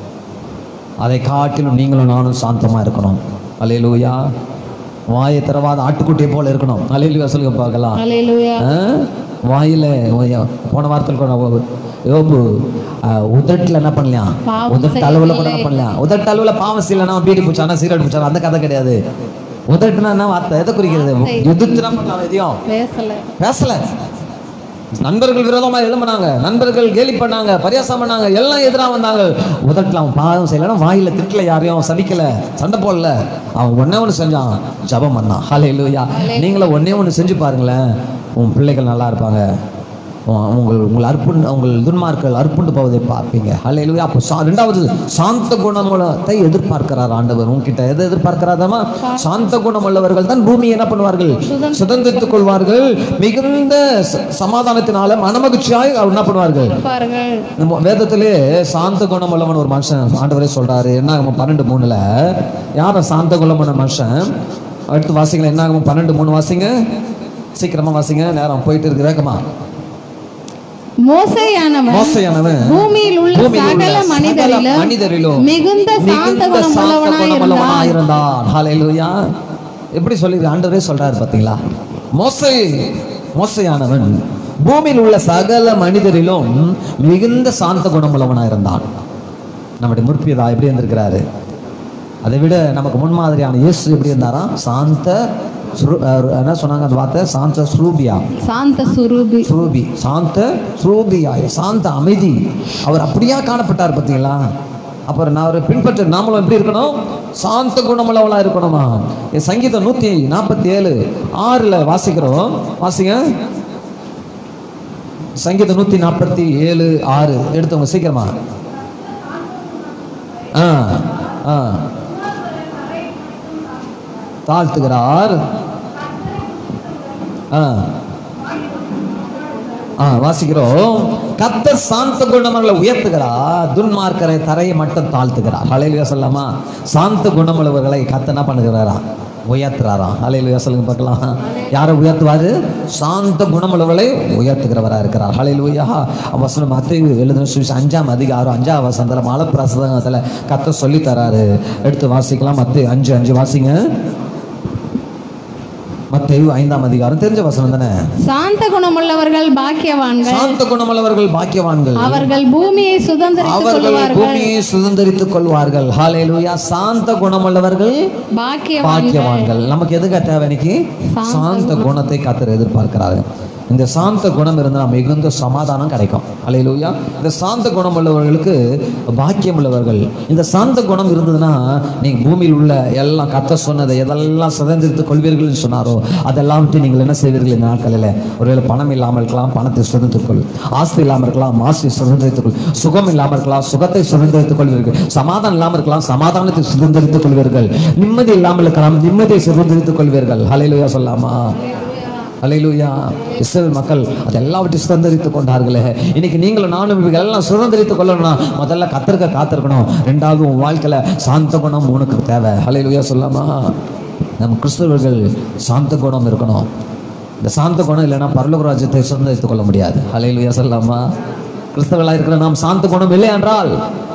Speaker 1: அதை காட்டிலும் நீங்களும் நானும் சாந்தமா இருக்கணும் அலையலூயா வாயை திறவாத ஆட்டுக்குட்டியை போல இருக்கணும் அலையலூயா சொல்லுங்க பார்க்கலாம்
Speaker 2: அலையிலுயா
Speaker 1: ஆ? வாயில ஓ- போன வாரத்தில் கூட யோபு ஆ, உதட்டுல என்ன பண்ணலாம்
Speaker 2: பாவம்
Speaker 1: உதட்டு அளவுல கூட என்ன பண்ணலாம் உதட்டு அளவுல பாவம் செய்யலன்னா பீடி பூச்சானா சீரட் பூச்சானா அந்த கதை கிடையாது உதட்டுனா என்ன வார்த்தை எதை குறிக்கிறது எதிர்த்து என்ன பண்ணலாம் எதையும்
Speaker 2: பேசல
Speaker 1: பேசல நண்பர்கள் விரோதமா எழும்பினாங்க நண்பர்கள் கேலி பண்ணாங்க பரியாசம் பண்ணாங்க எல்லாம் எதிரா வந்தாங்க உதட்டில் அவன் பாவம் செய்யலாம் வாயில திட்டல யாரையும் சபிக்கல சண்டை போடல அவன் ஒண்ணே ஒன்று செஞ்சான் ஜபம் பண்ணான் ஹலே லூயா நீங்களும் ஒண்ணே ஒன்று செஞ்சு பாருங்களேன் உன் பிள்ளைகள் நல்லா இருப்பாங்க உ- உங்கள் உங்கள் அற்புண் உங்கள் துன்மார்கள் அற்புண்டு போவதை பார்ப்பீங்க ஹலே லூயா அப்போ சா ரெண்டாவது சாந்த குணமுள்ளத்தை எதிர்பார்க்கிறார் ஆண்டவர் உங்ககிட்ட எதை எதிர்பார்க்கிறாதாமா சாந்த குணமுள்ளவர்கள் தான் பூமியை என்ன பண்ணுவார்கள் சுதந்திரித்துக் கொள்வார்கள் மிகுந்த ச- சமாதானத்தினால மனமகிழ்ச்சியாய் அவர் என்ன பண்ணுவார்கள்
Speaker 2: இருப்பார்கள்
Speaker 1: நம்ம வேதத்திலே சாந்த குணம் உள்ளவன் ஒரு மனுஷன் ஆண்டவரே சொல்றாரு என்ன ஆகும் பன்னெண்டு மூணுல யார சாந்த குணமான மனுஷன் அடுத்து வாசிங்களேன் என்ன ஆகும் பன்னெண்டு மூணு வாசிங்க சீக்கிரமா வாசிங்க நேரம் போயிட்டு இருக்கு வேகமா
Speaker 2: மோசையானவன்
Speaker 1: மோசையானவன்
Speaker 2: பூமியில் உள்ள
Speaker 1: பூமியில் உள்ள
Speaker 2: சகல
Speaker 1: சகல
Speaker 2: மனிதரிலும்
Speaker 1: மனிதரிலும்
Speaker 2: மிகுந்த சாந்த
Speaker 1: மிகுந்த சாந்த
Speaker 2: குணமுள்ளவனாய்
Speaker 1: குணமுள்ளவனாய்
Speaker 2: இருந்தான்
Speaker 1: இருந்தான் ஹalleluya எப்படி சொல்லி ஆண்டவரே சொல்றாரு பாத்தீங்களா மோசை மோசையானவன் பூமியில் உள்ள சகல மனிதரிலும் மிகுந்த சாந்த குணமுள்ளவனாய் இருந்தான் நம்முடைய முற்பிதா எப்படி இருந்திருக்கிறாரு அதை விட நமக்கு முன்மாதிரியான இயேசு எப்படி இருந்தாராம் சாந்த சுரு- அஹ் என்ன சொன்னாங்க அந்த வார்த்தை சாந்த ஸ்ரூபியா
Speaker 2: சாந்த சுரூபி
Speaker 1: ஸ்ரூபி சாந்த ஸ்ரூபியாய் சாந்த அமைதி அவர் அப்படியா காணப்பட்டார் பார்த்தீங்களா அப்புறம் நான் அவரை பின்பற்ற நாமளும் எப்படி இருக்கணும் சாந்த குணமுள்ளவளா இருக்கணுமா என் சங்கீதம் நூத்தி நாற்பத்தி ஏழு ஆறுல வாசிக்கிறோம் வாசிங்க சங்கீதம் நூத்தி நாற்பத்தி ஏழு ஆறு எடுத்தவங்க சீக்கிரமா ஆ ஆ தாழ்த்துகிறார் ஆ ஆ வாசிக்கிறோம் கத்தர் சாந்த குணமங்களை உயர்த்துகிறார் துன்மார்க்கரை தரையை மட்டும் தாழ்த்துகிறார் ஹலையிலுயா சொல்லாமா சாந்த குணமுள்ளவர்களை கத்த என்ன பண்ணுகிறாரா உயர்த்துறாராம் ஹலையிலுயா சொல்லுங்க பார்க்கலாம் யாரை உயர்த்துவாரு சாந்த குணமுள்ளவர்களை உயர்த்துகிறவரா இருக்கிறார் ஹலையிலுயா வசனம் மத்திய எழுதின சுவிசேஷம் அஞ்சாம் அதிகாரம் அஞ்சாம் வசனத்தில் மலப்பிரசதத்தில் கத்த சொல்லி தராரு எடுத்து வாசிக்கலாம் மத்திய அஞ்சு அஞ்சு வாசிங்க மத்தேயு ஐந்தாம் அதிகாரம் தெரிஞ்ச வசனம் தானே
Speaker 2: சாந்த குணமுள்ளவர்கள் பாக்கியவான்கள்
Speaker 1: சாந்த குணமுள்ளவர்கள் பாக்கியவான்கள்
Speaker 2: அவர்கள் பூமியை சுதந்திரித்துக்
Speaker 1: அவர்கள்
Speaker 2: கொள்வார்கள்
Speaker 1: பூமியை சுதந்திரித்துக் கொள்வார்கள் ஹalleluya சாந்த குணமுள்ளவர்கள்
Speaker 2: பாக்கியவான்கள்
Speaker 1: பாக்கியவான்கள் நமக்கு எதுக்கு தேவை இன்னைக்கு சாந்த குணத்தை கத்தர் எதிர்பார்க்கிறாரு இந்த சாந்த குணம் இருந்தால் மிகுந்த சமாதானம் கிடைக்கும் அலையிலூயா இந்த சாந்த குணம் உள்ளவர்களுக்கு பாக்கியம் உள்ளவர்கள் இந்த சாந்த குணம் இருந்ததுன்னா நீங்க பூமியில் உள்ள எல்லாம் கத்த சொன்னதை எதெல்லாம் சுதந்திரித்துக் கொள்வீர்கள்னு சொன்னாரோ அதெல்லாம் விட்டு நீங்கள் என்ன செய்வீர்கள் இந்த நாட்களில் ஒருவேளை பணம் இல்லாமல் இருக்கலாம் பணத்தை சுதந்திரித்துக் கொள் ஆஸ்தி இல்லாமல் இருக்கலாம் ஆஸ்தி சுதந்திரித்துக் கொள் சுகம் இல்லாமல் இருக்கலாம் சுகத்தை சுதந்திரித்துக் கொள்வீர்கள் சமாதானம் இல்லாமல் இருக்கலாம் சமாதானத்தை சுதந்திரித்துக் கொள்வீர்கள் நிம்மதி இல்லாமல் இருக்கலாம் நிம்மதியை சுதந்திரித்துக் கொள்வீர்கள் ஹalleluya சொல்லாமா அலையிலுயா இஸ்ரேல் மக்கள் அது எல்லாவற்றையும் சுதந்திரித்துக் கொண்டார்களே இன்னைக்கு நீங்களும் நானும் இவங்க எல்லாம் சுதந்திரித்துக் கொள்ளணும்னா முதல்ல கத்திருக்க காத்திருக்கணும் ரெண்டாவது உன் வாழ்க்கையில சாந்த குணம் உனக்கு தேவை அலையிலுயா சொல்லாமா நம்ம கிறிஸ்தவர்கள் சாந்த குணம் இருக்கணும் இந்த சாந்த குணம் இல்லைன்னா பரலோக ராஜ்யத்தை சுதந்திரித்துக் கொள்ள முடியாது அலையிலுயா சொல்லாமா கிறிஸ்தவர்களாக இருக்கிற நாம் சாந்த குணம் இல்லை என்றால்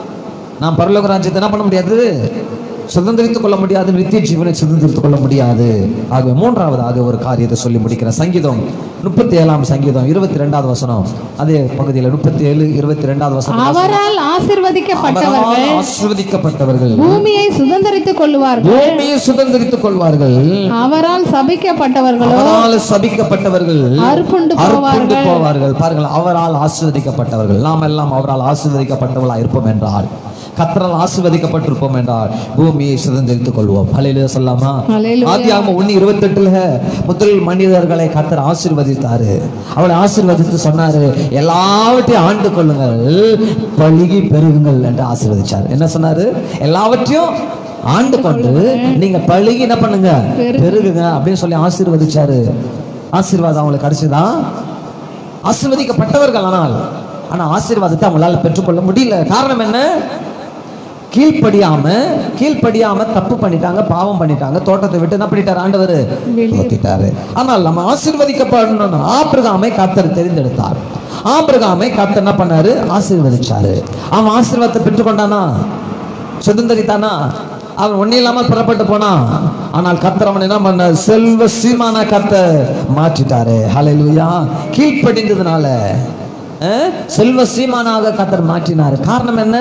Speaker 1: நாம் பரலோக ராஜ்யத்தை என்ன பண்ண முடியாது சுதந்திரித்துக் கொள்ள முடியாது நித்திய ஜீவனை சுதந்திரித்துக் கொள்ள முடியாது ஆகவே மூன்றாவதாக ஒரு காரியத்தை சொல்லி முடிக்கிறேன் சங்கீதம் முப்பத்தி ஏழாம் சங்கீதம் இருபத்தி ரெண்டாவது வசனம் அதே பகுதியில் முப்பத்தி ஏழு இருபத்தி ரெண்டாவது வசனம்
Speaker 2: அவரால் ஆசிர்வதிக்கப்பட்டவர்கள்
Speaker 1: அவரால் ஆசீர்வதிக்கப்பட்டவர்கள்
Speaker 2: பூமியை சுதந்திரித்துக் கொள்வார்கள்
Speaker 1: பூமியை சுதந்திரித்துக் கொள்வார்கள்
Speaker 2: அவரால் சபிக்கப்பட்டவர்களோ
Speaker 1: அவரால் சபிக்கப்பட்டவர்கள்
Speaker 2: அறுப்புண்டு
Speaker 1: அறுப்புண்டு போவார்கள் பாருங்கள் அவரால் ஆசீர்வதிக்கப்பட்டவர்கள் நாம் எல்லாம் அவரால் ஆசீர்வதிக்கப்பட்டவர்களாக இருப்போம் என்றால் கத்தரால் ஆசீர்வதிக்கப்பட்டிருப்போம் என்றால் பூமியை சுதந்திரித்துக் கொள்வோம் ஹalleluya சொல்லாமா
Speaker 2: ஹalleluya.
Speaker 1: ஆதியாகமம் ஒன்று இருபத்தெட்டுல முதல் மனிதர்களை கத்தர் ஆசீர்வதித்தாரு அவளை ஆசீர்வதித்து சொன்னாரு எல்லாவற்றையும் ஆண்டு கொள்ளுங்கள் பழுகி பெருகுங்கள் என்று ஆசீர்வதிச்சார் என்ன சொன்னாரு எல்லாவற்றையும் ஆண்டு கொண்டு நீங்க பழுகி என்ன பண்ணுங்க பெருகுங்க அப்படின்னு சொல்லி ஆசீர்வதிச்சாரு ஆசீர்வாதம் அவங்களுக்கு கிடைச்சதா ஆசீர்வதிக்கப்பட்டவர்கள் ஆனால் ஆனா ஆசீர்வாதத்தை அவங்களால பெற்றுக்கொள்ள முடியல காரணம் என்ன கீழ்ப்படியாம கீழ்ப்படியாம தப்பு பண்ணிட்டாங்க பாவம் பண்ணிட்டாங்க தோட்டத்தை விட்டு என்ன பண்ணிட்டாரு ஆண்டவர் தோத்திட்டாரு ஆனால் நம்ம ஆசீர்வதிக்கப்படணும் ஆபிரகாமை கத்தர் தெரிந்தெடுத்தார் ஆபிரகாமை கத்தர் என்ன பண்ணாரு ஆசீர்வதிச்சாரு அவன் ஆசீர்வாதத்தை பெற்றுக்கொண்டானா சுதந்திரித்தானா அவன் ஒன்னும் இல்லாம புறப்பட்டு போனான் ஆனால் கத்தர் அவன் என்ன பண்ண செல்வ சீமான கத்த மாற்றிட்டாரு ஹalleluya கீழ்ப்படிந்ததுனால அஹ், செல்வ சீமானாக கத்தர் மாற்றினார் காரணம் என்ன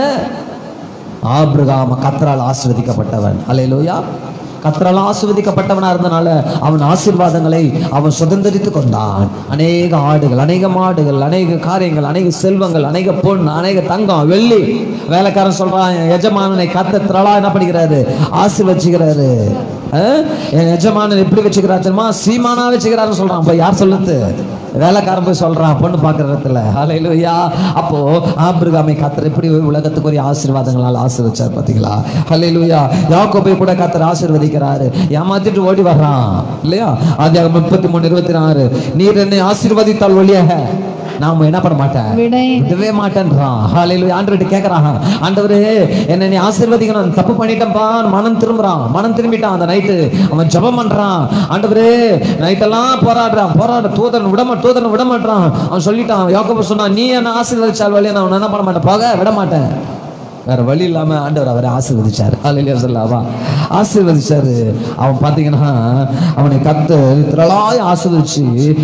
Speaker 1: ஆபிரகாம் கத்தரால் ஆசீர்வதிக்கப்பட்டவன் அல்லேலூயா கத்தரால் ஆசீர்வதிக்கப்பட்டவனா இருந்தனால அவன் ஆசீர்வாதங்களை அவன் சுதந்திரித்துக் கொண்டான் அநேக ஆடுகள் அநேக மாடுகள் அநேக காரியங்கள் அநேக செல்வங்கள் அநேக பொன் அநேக தங்கம் வெள்ளி வேலைக்காரன் சொல்றான் என் எஜமானனை கத்த திரளா என்ன பண்ணிக்கிறாரு ஆசீர்வதிச்சுக்கிறாரு அஹ், என் எஜமானன் எப்படி வச்சுக்கிறார் தெரியுமா சீமானா வச்சுக்கிறாருன்னு சொல்றான் அப்ப யார் சொல்லுது வேலைக்காரன் போய் சொல்றான் பொண்ணு பார்க்குற இடத்துல ஹalleluya அப்போ ஆபிரகாமை கத்தர் எப்படி உலகத்துக்குரிய ஆசீர்வாதங்களால் ஆசீர்வச்சார் பார்த்தீங்களா ஹalleluya யாக்கோபை கூட கத்தர் ஆசீர்வதிக்கிறாரு ஏமாத்திட்டு ஓடி வர்றான் இல்லையா ஆதியாக முப்பத்தி மூணு இருபத்தி நாலு நீர் என்னை ஆசீர்வதித்தால் ஒழியாக நாம என்ன பண்ண மாட்டேன்
Speaker 2: விடை-
Speaker 1: விடவே மாட்டேன்றான் ஹalleluya ஆண்டவர்கிட்ட கேட்கறான் ஆண்டவரே என்ன நீ ஆசீர்வதிக்கணும் தப்பு பண்ணிட்டேன்ப்பா மனம் திரும்புறான் மனம் திரும்பிட்டான் அந்த நைட்டு அவன் ஜெபம் பண்றான் ஆண்டவரே நைட்டெல்லாம் போராடுறான் போராட தூதன் விட தூதன் விட மாட்டான் அவன் சொல்லிட்டான் யாக்கோபு சொன்னான் நீ என்ன ஆசீர்வதிச்சால் வழியா நான் உன்னை என்ன பண்ண மாட்டேன் போக விட மாட்டேன் வேற வழி இல்லாம ஆண்டவர் அவரை ஆசீர்வதிச்சார் ஹalleluya சொல்லாமா ஆசீர்வதிச்சாரு அவன் பாத்தீங்கன்னா அவனை கத்து திரளாய் ஆசீர்வதிச்சு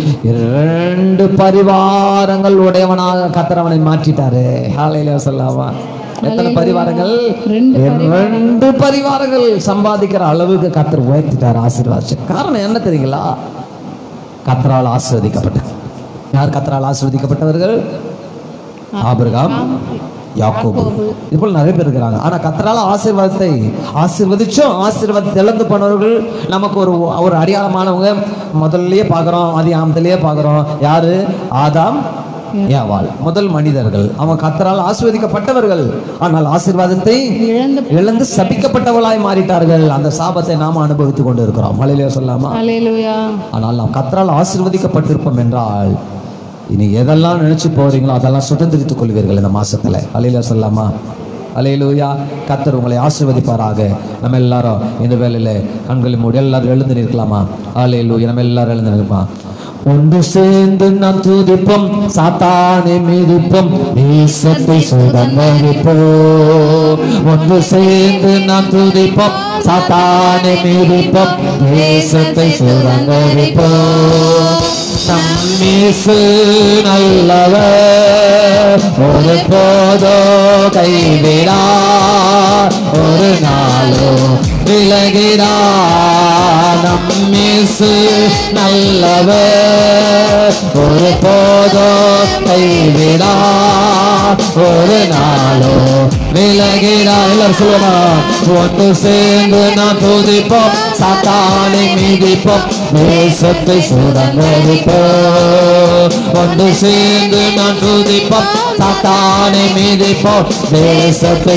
Speaker 1: இரண்டு பரிவாரங்கள் உடையவனாக கத்தர் அவனை மாற்றிட்டாரு ஹalleluya சொல்லாமா எத்தனை பரிவாரங்கள்
Speaker 2: ரெண்டு
Speaker 1: ரெண்டு பரிவாரங்கள் சம்பாதிக்கிற அளவுக்கு கத்தர் உயர்த்திட்டார் ஆசீர்வாதிச்சு காரணம் என்ன தெரியுங்களா கத்தரால் ஆசீர்வதிக்கப்பட்டது யார் கத்தரால் ஆசீர்வதிக்கப்பட்டவர்கள் ஆபிரகாம் யாக்கோபு இது போல நிறைய பேர் இருக்கிறாங்க ஆனா கத்தரால ஆசீர்வாதத்தை ஆசீர்வதிச்சும் ஆசீர்வாதத்தை இழந்து போனவர்கள் நமக்கு ஒரு ஒரு அடையாளமானவங்க முதல்லயே பார்க்குறோம் ஆதி ஆமத்திலேயே பார்க்குறோம் யாரு ஆதாம் ஏவாள் முதல் மனிதர்கள் அவங்க கத்தரால் ஆசீர்வதிக்கப்பட்டவர்கள் ஆனால் ஆசீர்வாதத்தை
Speaker 2: இழந்து
Speaker 1: இழந்து சபிக்கப்பட்டவளாய் மாறிட்டார்கள் அந்த சாபத்தை நாம அனுபவித்துக் கொண்டு இருக்கிறோம் மலையிலே சொல்லாமா
Speaker 2: ஹalleluya
Speaker 1: ஆனால் நாம் கத்தரால் ஆசீர்வதிக்கப்பட்டிருப்போம் என்றால் இனி எதெல்லாம் நினைச்சு போறீங்களோ அதெல்லாம் சுதந்திரித்துக் கொள்வீர்கள் இந்த மாசத்துல அலையில சொல்லாமா அலையிலூயா கத்தர் உங்களை ஆசீர்வதிப்பாராக நம்ம எல்லாரும் இந்த வேலையில கண்களை மூடி எல்லாரும் எழுந்து நிற்கலாமா அலையிலூயா நம்ம எல்லாரும் எழுந்து நிற்கலாமா ஒன்று சேர்ந்து நாம் துதிப்போம் சாத்தானை மிதிப்போம் தேசத்தை சுதந்தரிப்போம் ஒன்று சேர்ந்து நாம் துதிப்போம் சாத்தானை மிதிப்போம் தேசத்தை சுதந்தரிப்போம் நம்மீசு நல்லவர் ஒரு போதோ கைவிடார் ஒரு நாளோ விலகிறார் நம்மீசு நல்லவர் ஒரு போதோ கைவிடார் ஒரு நாளோ விலகிறார் எல்லாரும் சொல்லுவோமா ஒன்று சேர்ந்து நாம் துதிப்போம் சாத்தானை மீதிப்போம் தேசத்தை சுதந்திரிப்போம் ஒன்று சேர்ந்து நான் துதிப்போம் சாத்தானை மீதிப்போம் தேசத்தை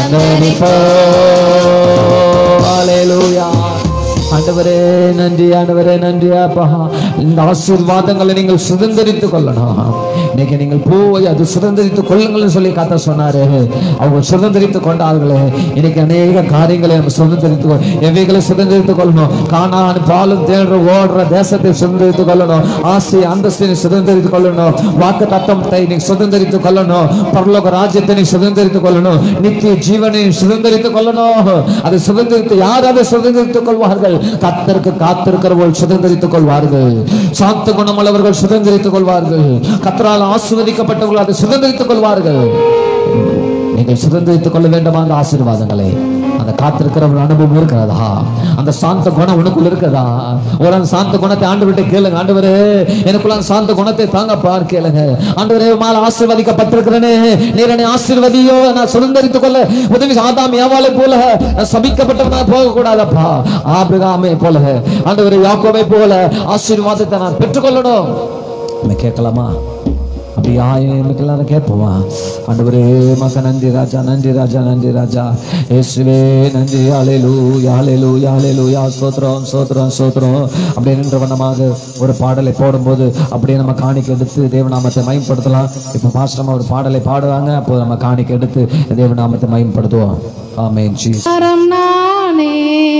Speaker 1: சுதந்திரிப்போம் ஹalleluya ஆண்டவரே நன்றி ஆண்டவரே நன்றி அப்பா இந்த ஆசீர்வாதங்களை நீங்கள் சுதந்திரித்துக் கொள்ளணும் இன்னைக்கு நீங்கள் போய் அது சுதந்திரித்துக் கொள்ளுங்கள்னு சொல்லி கத்த சொன்னாரு அவங்க சுதந்திரித்துக் கொண்டார்களே இன்னைக்கு அநேக காரியங்களை நம்ம சுதந்திரித்து எவைகளை சுதந்திரித்துக் கொள்ளணும் காணான் பாலும் தேடுற ஓடுற தேசத்தை சுதந்திரித்துக் கொள்ளணும் ஆசை அந்தஸ்தினை சுதந்திரித்துக் கொள்ளணும் வாக்கு தத்தத்தை நீ சுதந்திரித்துக் கொள்ளணும் பரலோக ராஜ்யத்தை நீ சுதந்திரித்துக் கொள்ளணும் நித்திய ஜீவனை நீ சுதந்திரித்துக் கொள்ளணும் அதை சுதந்திரித்து யார் அதை சுதந்திரித்துக் கொள்வார்கள் கத்தருக்கு காத்திருக்கிறவர்கள் சுதந்திரித்துக் கொள்வார்கள் சாந்த குணமுள்ளவர்கள் சுதந்திரித்துக் கொள்வார்கள் கத்தரால் ஆசிர்வதிக்கப்பட்டவர்கள் அதை சுதந்திரித்துக் கொள்வார்கள் நீங்கள் சுதந்திரித்துக் கொள்ள வேண்டுமா அந்த ஆசீர்வாதங்களை அந்த காத்திருக்கிற ஒரு அனுபவம் இருக்கிறதா அந்த சாந்த குணம் உனக்குள்ள இருக்கிறதா ஒரு அந்த சாந்த குணத்தை ஆண்டு விட்டு கேளுங்க ஆண்டவரே எனக்குள்ள அந்த சாந்த குணத்தை தாங்க பார் கேளுங்க ஆண்டவரே மேல ஆசீர்வதிக்கப்பட்டிருக்கிறேனே நீர் என்னை ஆசீர்வதியோ நான் சுதந்திரித்துக் கொள்ள உதவி ஆதாம் ஏவாளை போல நான் சபிக்கப்பட்டவனா போக கூடாதப்பா ஆபிரகாமை போல ஆண்டவரே யாக்கோவை போல ஆசீர்வாதத்தை நான் பெற்றுக்கொள்ளணும் நம்ம கேட்கலாமா அப்படியா எனக்கு எல்லாரும் கேட்போமா ஆண்டவரே மக நன்றி ராஜா நன்றி ராஜா நன்றி ராஜா இயேசுவே நன்றி ஆலேலு யாலேலு யாலேலு யா சோத்ரம் சோத்ரம் சோத்ரம் அப்படியே நின்ற வண்ணமாக ஒரு பாடலை போடும்போது அப்படியே நம்ம காணிக்கை எடுத்து தேவநாமத்தை மயம்படுத்தலாம் இப்போ பாஸ்டமா ஒரு பாடலை பாடுவாங்க அப்போ நம்ம காணிக்கை எடுத்து தேவநாமத்தை மயம்படுத்துவோம் ஆமென் ஜீசஸ்
Speaker 2: மரம் நானே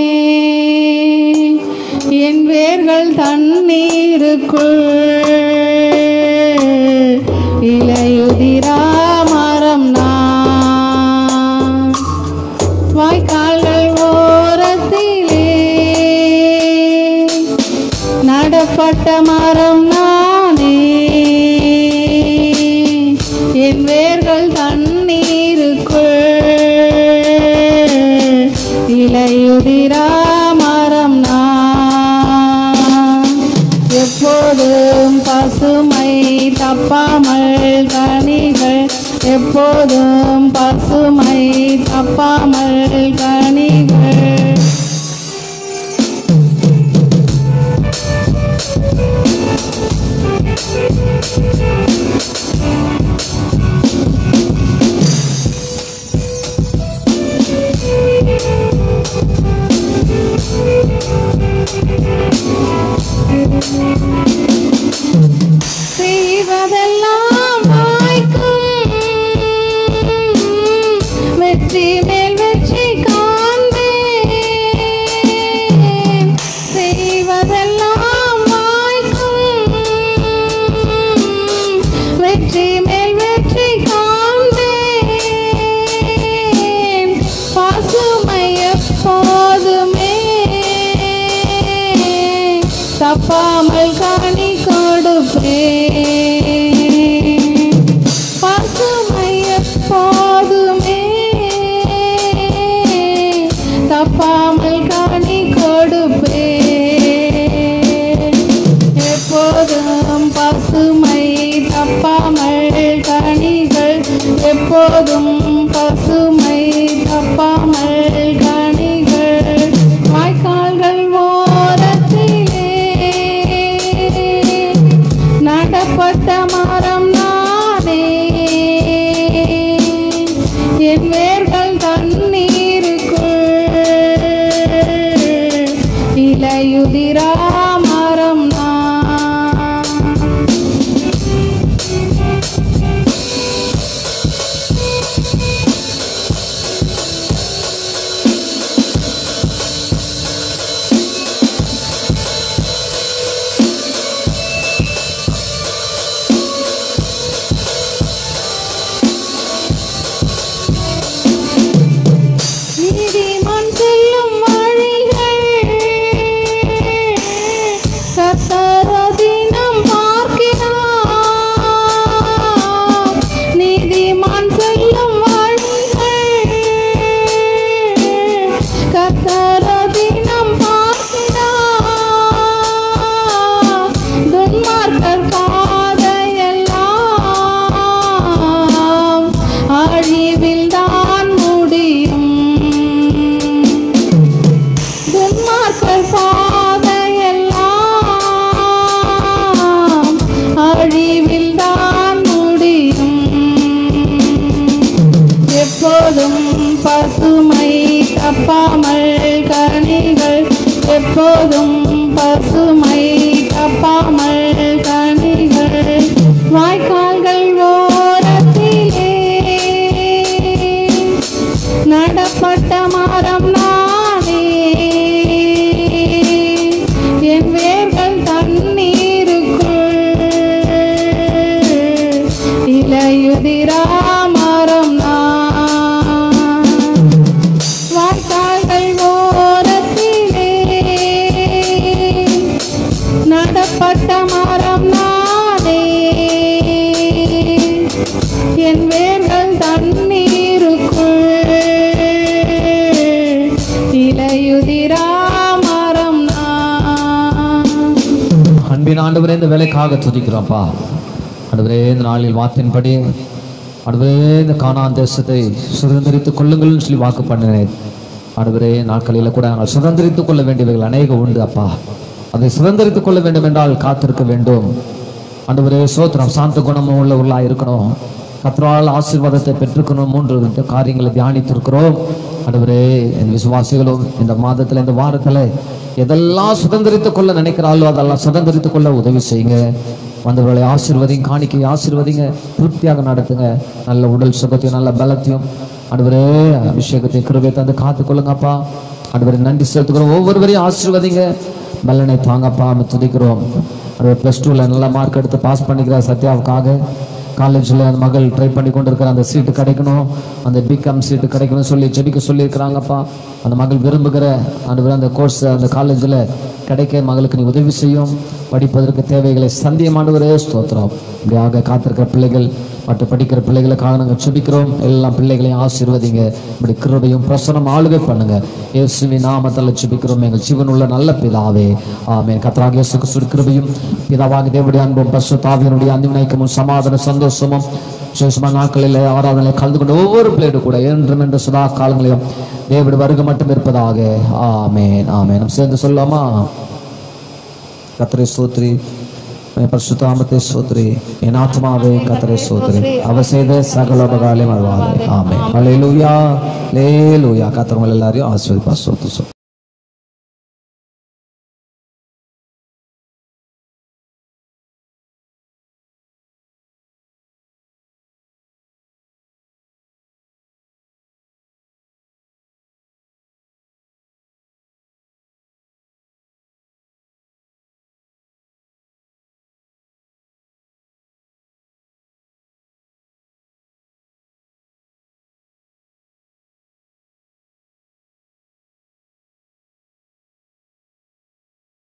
Speaker 2: என் வேர்கள் தண்ணீருக்குள் இலையுதிரா மரம் நான் வாய்க்கால்கள் ஓரத்திலே நடப்பட்ட மரம் நானே என் வேர்கள் தண்ணீருக்குள் இலையுதிரா மரம் நான் எப்போதும் பசுமை தப்பாமல் கனிகள் எப்போதும் பசுமை தப்பாமல் கனிகள் செய்வதெல்லாம் வாய்க்கும் வெற்றி மேல் வெற்றி காண்பேன் செய்வதெல்லாம் வாய்க்கும் வெற்றி மேல் வெற்றி காண்பேன் பசுமை எப்போதுமே தப்பாமல் கனி கொடுப்பேன் பசுமை எப்போதுமே தப்பாமல் கனி கொடுப்பேன் எப்போதும் பசுமை தப்பாமல் கனிகள் எப்போதும் பசுமை தப்பாமல் கனிகள் வாய்க்கால்கள் ஓரத்திலே நடப்பட்ட மரம் நானே என் வேர்கள் தண்ணீருக்குள் இலையுதிரா மரம் நான் எப்போதும் பசுமை தப்பாமல் கனிகள் எப்போதும் பசுமை தப்பாமல் கனிகள் வாய்க்கால்கள் ஓரத்திலே நடப்பட்ட மரம் நானே என் வேர்கள் தண்ணீருக்குள் இலையுதிரா மரம் நான் வாய்க்கால்கள் ஓரத்திலே நடப்பட்ட மரம் நானே என் வேர்கள் தண்ணீருக்குள் இலையுதிரா மரம் நான்
Speaker 1: அன்பின் ஆண்டவரே இந்த வேலைக்காக துதிக்கிறோம்ப்பா ஆண்டவரே இந்த நாளில் வார்த்தையின்படி ஆண்டவரே இந்த கானான் தேசத்தை சுதந்திரித்துக் கொள்ளுங்கள்னு சொல்லி வாக்கு பண்ணினேன் ஆண்டவரே நாட்களில் கூட நாங்கள் சுதந்திரித்துக் கொள்ள வேண்டியவைகள் அநேக உண்டு அப்பா அதை சுதந்திரித்துக் கொள்ள வேண்டும் என்றால் காத்திருக்க வேண்டும் ஆண்டவரே சோத்திரம் சாந்த குணமும் உள்ளவர்களாக இருக்கணும் கத்ரால் ஆசீர்வாதத்தை பெற்றுக்கணும் மூன்று காரியங்களை தியானித்திருக்கிறோம் ஆண்டவரே என் விசுவாசிகளும் இந்த மாதத்துல இந்த வாரத்துல எதெல்லாம் சுதந்திரித்துக் கொள்ள நினைக்கிறாளோ அதெல்லாம் சுதந்திரித்துக் கொள்ள உதவி செய்யுங்க வந்தவர்களை ஆசீர்வதிங்க காணிக்கை ஆசீர்வதிங்க திருப்தியாக நடத்துங்க நல்ல உடல் சுகத்தையும் நல்ல பலத்தையும் ஆண்டவரே அபிஷேகத்தை கிருபை தந்து காத்துக்கொள்ளுங்கப்பா ஆண்டவரே நன்றி செலுத்துக்கிறோம் ஒவ்வொருவரையும் ஆசீர்வதிங்க பலனை தாங்கப்பா நம்ம துதிக்கிறோம் அது ப்ளஸ் டூவில் நல்ல மார்க் எடுத்து பாஸ் பண்ணிக்கிற சத்யாவுக்காக காலேஜில் அந்த மகள் ட்ரை பண்ணி கொண்டு இருக்கிற அந்த சீட்டு கிடைக்கணும் அந்த பிகாம் சீட்டு கிடைக்கணும்னு சொல்லி ஜெபிக்க சொல்லியிருக்கிறாங்கப்பா அந்த மகள் விரும்புகிற அந்த அந்த கோர்ஸ் அந்த காலேஜில் கிடைக்க மகளுக்கு நீ உதவி செய்யும் படிப்பதற்கு தேவைகளை சந்தியமானவரே ஸ்தோத்திரம் இப்படியாக காத்திருக்கிற பிள்ளைகள் மற்ற படிக்கிற பிள்ளைகளுக்காக நாங்கள் சுபிக்கிறோம் எல்லா பிள்ளைகளையும் ஆசீர்வதிங்க இப்படி கிருபையும் பிரசனம் ஆளுகை பண்ணுங்க இயேசுவின் நாமத்தில் சுபிக்கிறோம் எங்கள் ஜீவனுள்ள நல்ல பிதாவே ஆமென் கத்தராக இயேசு கிறிஸ்துவின் கிருபையும் பிதாவாக தேவடைய அன்பும் பசுத்தாவியனுடைய அந்திநைக்கமும் சமாதான சந்தோஷமும் விசேஷமான நாட்களில் ஆராதனை கலந்து கொண்ட ஒவ்வொரு பிள்ளையோடு கூட என்றும் என்று சதா காலங்களையும் தேவடைய வருகை மட்டும் இருப்பதாக ஆமென் ஆமென் நம்ம சேர்ந்து சொல்லாமா கத்தரை சோத்ரி பரிசுத்தாமத்தை சோத்ரி என் ஆத்மாவே கத்தரை சோத்ரி அவர் செய்த சகல உபகாரங்களையும் அழுவாதே ஆமென் ஹalleluya லேலூயா கத்தரவங்க எல்லாரையும் ஆசீர்வதிப்பா சோத்து சோ